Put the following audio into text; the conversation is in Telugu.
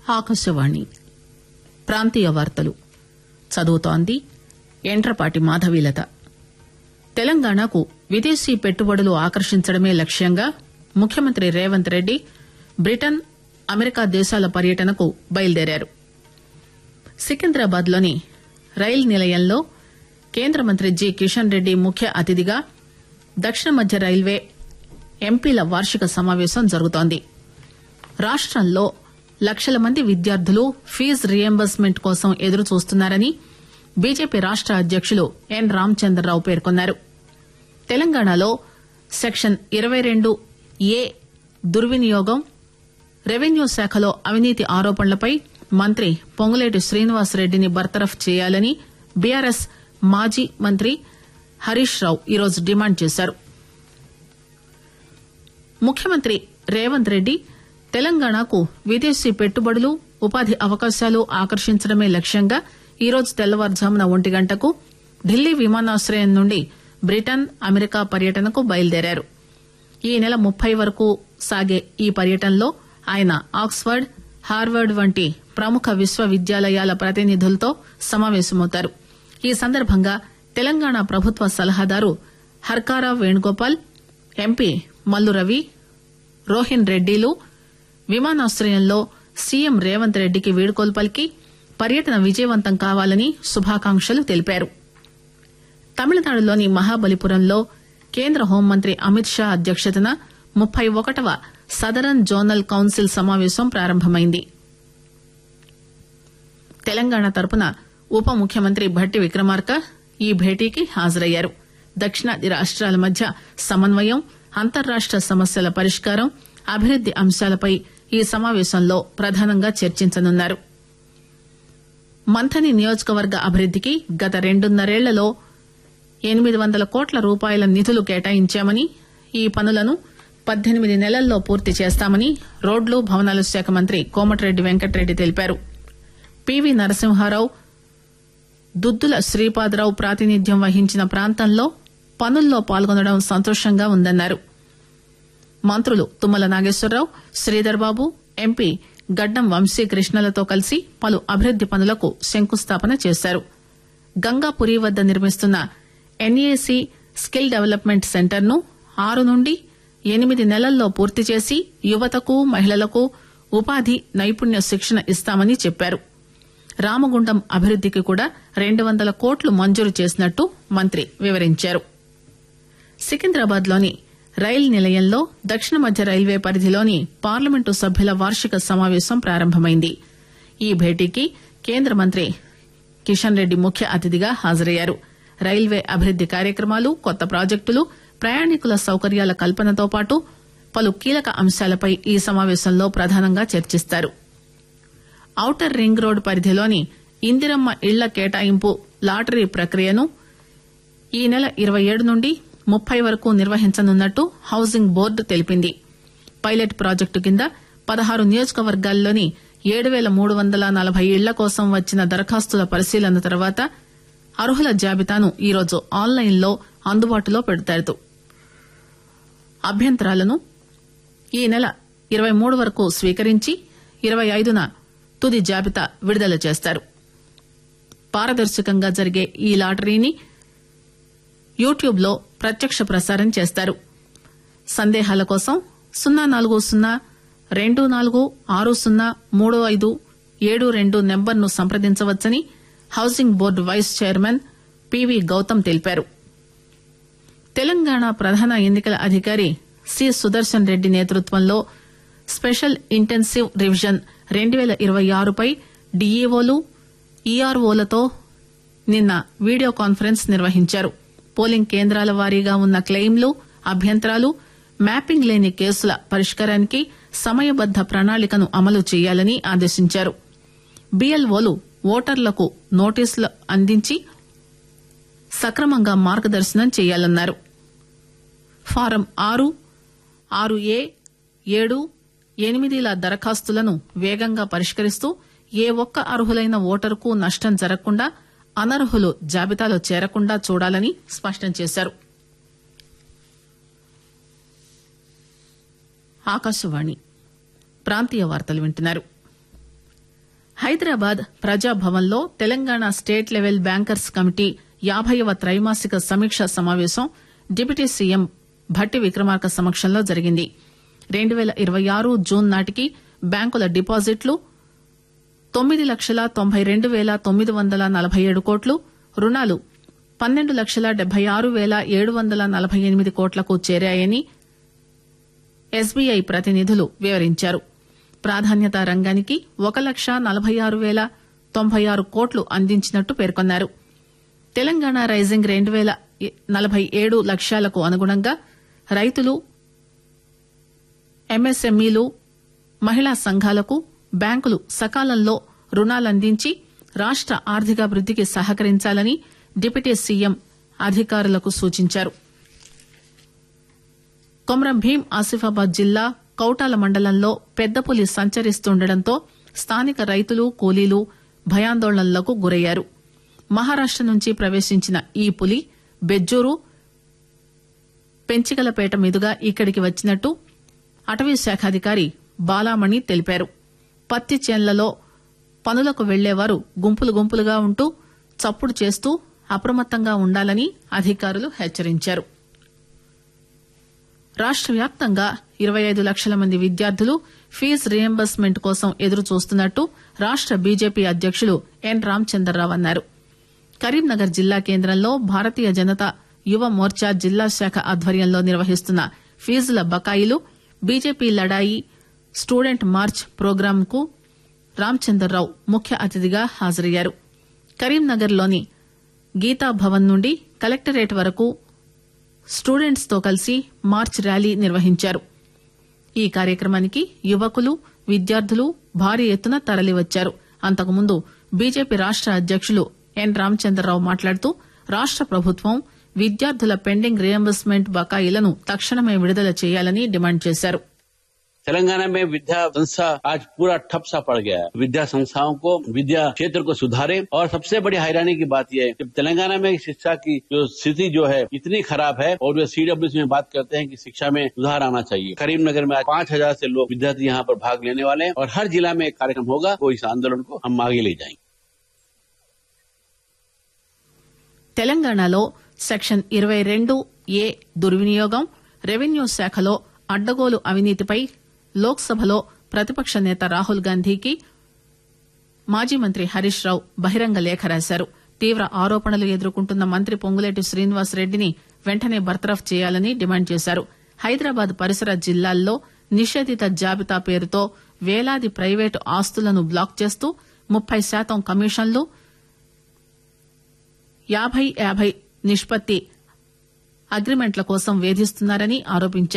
ఆకాశవాణి ప్రాంతీయ వార్తలు చదువుతోంది ఎండ్రపాటి మాధవీలత తెలంగాణకు విదేశీ పెట్టుబడులు ఆకర్షించడమే లక్ష్యంగా ముఖ్యమంత్రి రేవంత్ రెడ్డి బ్రిటన్ అమెరికా దేశాల పర్యటనకు బయలుదేరారు సికింద్రాబాద్ లోని రైలు నిలయంలో కేంద్ర మంత్రి జి కిషన్ రెడ్డి ముఖ్య అతిథిగా దక్షిణ మధ్య రైల్వే ఎంపీల వార్షిక సమావేశం జరుగుతోంది రాష్టంలో లక్షల మంది విద్యార్థులు ఫీజు రియంబర్స్మెంట్ కోసం ఎదురు చూస్తున్నారని బీజేపీ రాష్ట అధ్యకులు ఎన్ రామచంద్రరావు పేర్కొన్నారు తెలంగాణలో సెక్షన్ ఇరవై రెండు ఏ దుర్వినియోగం రెవెన్యూ శాఖలో అవినీతి ఆరోపణలపై మంత్రి పొంగులేటి శ్రీనివాసరెడ్డిని బర్తరఫ్ చేయాలని బీఆర్ఎస్ మాజీ మంత్రి హరీష్ రావు ఈరోజు డిమాండ్ చేశారు ముఖ్యమంత్రి రేవంత్ రెడ్డి తెలంగాణకు విదేశీ పెట్టుబడులు ఉపాధి అవకాశాలు ఆకర్షించడమే లక్ష్యంగా ఈరోజు తెల్లవారుజామున ఒంటి గంటకు ఢిల్లీ విమానాశ్రయం నుండి బ్రిటన్ అమెరికా పర్యటనకు బయలుదేరారు ఈ నెల ముప్పై వరకు సాగే ఈ పర్యటనలో ఆయన ఆక్స్ఫర్డ్ హార్వర్డ్ వంటి ప్రముఖ విశ్వవిద్యాలయాల ప్రతినిధులతో సమావేశమవుతారు ఈ సందర్భంగా తెలంగాణ ప్రభుత్వ సలహాదారు హర్కారా వేణుగోపాల్ ఎంపీ మల్లు రవి రోహిన్ రెడ్డిలు విమానాశ్రయంలో సీఎం రేవంత్ రెడ్డికి వీడ్కోలు పలికి పర్యటన విజయవంతం కావాలని శుభాకాంక్షలు తెలిపారు తమిళనాడులోని మహాబలిపురంలో కేంద్ర హోంమంత్రి అమిత్ షా అధ్యక్షతన ముప్పై ఒకటవ సదరన్ జోనల్ కౌన్సిల్ సమావేశం ప్రారంభమైంది తెలంగాణ తరపున ఉప ముఖ్యమంత్రి భట్టి విక్రమార్క ఈ భేటీకి హాజరయ్యారు దక్షిణాది రాష్ట్రాల మధ్య సమన్వయం అంతర్రాష్ట సమస్యల పరిష్కారం అభివృద్ది అంశాలపై ఈ సమావేశంలో ప్రధానంగా చర్చించనున్నారు మంథని నియోజకవర్గ అభివృద్దికి గత రెండున్నరేళ్లలో ఎనిమిది వందల కోట్ల రూపాయల నిధులు కేటాయించామని ఈ పనులను పద్దెనిమిది నెలల్లో పూర్తి చేస్తామని రోడ్లు భవనాల శాఖ మంత్రి కోమటిరెడ్డి వెంకటరెడ్డి తెలిపారు పివి నరసింహారావు దుద్దుల శ్రీపాదరావు ప్రాతినిధ్యం వహించిన ప్రాంతంలో పనుల్లో పాల్గొనడం సంతోషంగా ఉందన్నారు మంత్రులు తుమ్మల నాగేశ్వరరావు శ్రీధర్ బాబు ఎంపీ గడ్డం వంశీకృష్ణలతో కలిసి పలు అభివృద్ది పనులకు శంకుస్థాపన చేశారు గంగాపురి వద్ద నిర్మిస్తున్న ఎన్ఏసీ స్కిల్ డెవలప్మెంట్ సెంటర్ ను ఆరు నుండి ఎనిమిది నెలల్లో పూర్తి చేసి యువతకు మహిళలకు ఉపాధి నైపుణ్య శిక్షణ ఇస్తామని చెప్పారు రామగుండం అభివృద్దికి కూడా రెండు వందల కోట్లు మంజూరు చేసినట్టు మంత్రి వివరించారు సికింద్రాబాద్ లోని రైలు నిలయంలో దక్షిణ మధ్య రైల్వే పరిధిలోని పార్లమెంటు సభ్యుల వార్షిక సమావేశం ప్రారంభమైంది ఈ భేటీకి కేంద్ర మంత్రి కిషన్ రెడ్డి ముఖ్య అతిథిగా హాజరయ్యారు రైల్వే అభివృద్ది కార్యక్రమాలు కొత్త ప్రాజెక్టులు ప్రయాణికుల సౌకర్యాల కల్పనతో పాటు పలు కీలక అంశాలపై ఈ సమావేశంలో ప్రధానంగా చర్చిస్తారు ఔటర్ రింగ్ రోడ్ పరిధిలోని ఇందిరమ్మ ఇళ్ల కేటాయింపు లాటరీ ప్రక్రియను ఈ నెల ఇరవై ఏడు నుండి ముప్పై వరకు నిర్వహించనున్నట్టు హౌసింగ్ బోర్డు తెలిపింది పైలట్ ప్రాజెక్టు కింద పదహారు నియోజకవర్గాల్లోని ఏడు పేల మూడు వందల నలభై ఇళ్ల కోసం వచ్చిన దరఖాస్తుల పరిశీలన తర్వాత అర్హుల జాబితాను ఈరోజు ఆన్లైన్లో అందుబాటులో పెడతారు అభ్యంతరాలను ఈ నెల ఇరవై మూడు వరకు స్వీకరించి ఇరవై ఐదున తుది జాబితా విడుదల చేస్తారు పారదర్శకంగా జరిగే ఈ లాటరీని యూట్యూబ్ లో ప్రత్యక్ష ప్రసారం చేస్తారు సందేహాల కోసం సున్నా నాలుగు సున్నా రెండు నాలుగు ఆరు సున్నా మూడు ఐదు ఏడు రెండు నెంబర్ను సంప్రదించవచ్చని housing board vice chairman PV Gautam తెలిపారు తెలంగాణ ప్రధాన ఎన్నికల అధికారి సి సుదర్శన్ రెడ్డి నేతృత్వంలో స్పెషల్ ఇంటెన్సివ్ రివిజన్ రెండు పేల ఇరవై ఆరుపై డీఈఓలు ఈఆర్ఓలతో నిన్న వీడియో కాన్ఫరెన్స్ నిర్వహించారు పోలింగ్ కేంద్రాల వారీగా ఉన్న క్లెయిమ్లు అభ్యంతరాలు మ్యాపింగ్ లేని కేసుల పరిష్కారానికి సమయబద్ద ప్రణాళికను అమలు చేయాలని ఆదేశించారు బీఎల్ఓలు ఓటర్లకు నోటీసులు అందించి సక్రమంగా మార్గదర్శనం చేయాలన్నారు ఫారం ఆరు ఆరు ఏ ఏడు ఎనిమిదిల దరఖాస్తులను వేగంగా పరిష్కరిస్తూ ఏ ఒక్క అర్హులైన ఓటరుకు నష్టం జరగకుండా అనర్హులు జాబితాలో చేరకుండా చూడాలని స్పష్టం చేశారు ఆకాశవాణి ప్రాంతీయ వార్తలు వింటున్నారు హైదరాబాద్ ప్రజాభవన్లో Telangana state level bankers committee యాభైవ త్రైమాసిక సమీక్ష సమావేశం డిప్యూటీ సీఎం భట్టి విక్రమార్క సమక్షంలో జరిగింది రెండు పేల ఇరవై ఆరు జూన్ నాటికి బ్యాంకుల డిపాజిట్లు తొమ్మిది లక్షల తొంభై రెండు పేల తొమ్మిది వందల నలభై ఏడు కోట్లు రుణాలు పన్నెండు లక్షల డెబ్బై ఆరు పేల ఏడు వందల నలభై ఎనిమిది కోట్లకు చేరాయని ఎస్బీఐ ప్రతినిధులు వివరించారు ప్రాధాన్యతా రంగానికి ఒక లక్ష నలభై ఆరు పేల తొంభై ఆరు కోట్లు అందించినట్టు పేర్కొన్నారు తెలంగాణ రైజింగ్ రెండు పేల నలభై ఏడు లక్ష్యాలకు అనుగుణంగా రైతులు ఎంఎస్ఎంఈలు మహిళా సంఘాలకు బ్యాంకులు సకాలంలో రుణాలందించి రాష్ట ఆర్థికాభివృద్దికి సహకరించాలని డిప్యూటీ సీఎం అధికారులకు సూచించారు కొమరం భీం ఆసిఫాబాద్ జిల్లా కౌటాల మండలంలో పెద్దపులి సంచరిస్తుండటంతో స్థానిక రైతులు కూలీలు భయాందోళనలకు గురయ్యారు మహారాష్ట నుంచి ప్రవేశించిన ఈ పులి బెజ్జూరు పెంచికలపేట మీదుగా ఇక్కడికి వచ్చినట్టు అటవీ శాఖాధికారి బాలామణి తెలిపారు పత్తి చేన్లలో పనులకు వెళ్లేవారు గుంపులు గుంపులుగా ఉంటూ చప్పుడు చేస్తూ అప్రమత్తంగా ఉండాలని అధికారులు హెచ్చరించారు రాష్ట వ్యాప్తంగా ఇరవై ఐదు లక్షల మంది విద్యార్థులు ఫీజు రియంబర్స్మెంట్ కోసం ఎదురు చూస్తున్నట్టు రాష్ట బీజేపీ అధ్యకులు ఎన్ రామచంద్రరావు అన్నారు కరీంనగర్ జిల్లా కేంద్రంలో భారతీయ జనతా యువ మోర్చా జిల్లా శాఖ ఆధ్వర్యంలో నిర్వహిస్తున్న ఫీజుల బకాయిలు బీజేపీ లడాయి స్టూడెంట్ మార్చ్ ప్రోగ్రాం కు రామచంద్రరావు ముఖ్య అతిథిగా హాజరయ్యారు కరీంనగర్ లోని గీతాభవన్ నుండి కలెక్టరేట్ వరకు స్టూడెంట్స్ తో కలిసి మార్చ్ ర్యాలీ నిర్వహించారు ఈ కార్యక్రమానికి యువకులు విద్యార్థులు భారీ ఎత్తున తరలివచ్చారు అంతకుముందు బీజేపీ రాష్ట అధ్యకులు ఎన్ రామచంద్రరావు మాట్లాడుతూ రాష్ట ప్రభుత్వం విద్యార్థుల పెండింగ్ రియంబర్స్మెంట్ బకాయిలను తక్షణమే విడుదల చేయాలని డిమాండ్ చేశారు तेलंगाना में विद्या संस्था आज पूरा ठप सा पड़ गया है विद्या संस्थाओं को विद्या क्षेत्र को सुधारे और सबसे बड़ी हैरानी की बात यह है कि तेलंगाना में शिक्षा की जो स्थिति जो है इतनी खराब है और वे सीडब्ल्यू में बात करते हैं कि शिक्षा में सुधार आना चाहिए करीमनगर में आज पांच हजार से लोग विद्यार्थी यहाँ पर भाग लेने वाले हैं और हर जिला में एक कार्यक्रम होगा वो इस आंदोलन को हम आगे ले जाएंगे తెలంగాణలో సెక్షన్ ఇరవై రెండు ఏ దుర్వినియోగం రెవెన్యూ శాఖలో అడ్డగోలు అవినీతిపై లోక్సభలో ప్రతిపక్ష నేత రాహుల్ గాంధీకి మాజీ మంత్రి హరీష్ రావు బహిరంగ లేఖ రాశారు తీవ్ర ఆరోపణలు ఎదుర్కొంటున్న మంత్రి పొంగులేటి శ్రీనివాస్ రెడ్డిని వెంటనే బర్తరఫ్ చేయాలని డిమాండ్ చేశారు హైదరాబాద్ పరిసర జిల్లాల్లో నిషేధిత జాబితా పేరుతో వేలాది ప్రైవేటు ఆస్తులను బ్లాక్ చేస్తూ ముప్పై శాతం కమిషన్లు యాభై యాభై నిష్పత్తి అగ్రిమెంట్ల కోసం వేధిస్తున్నారని ఆరోపించారు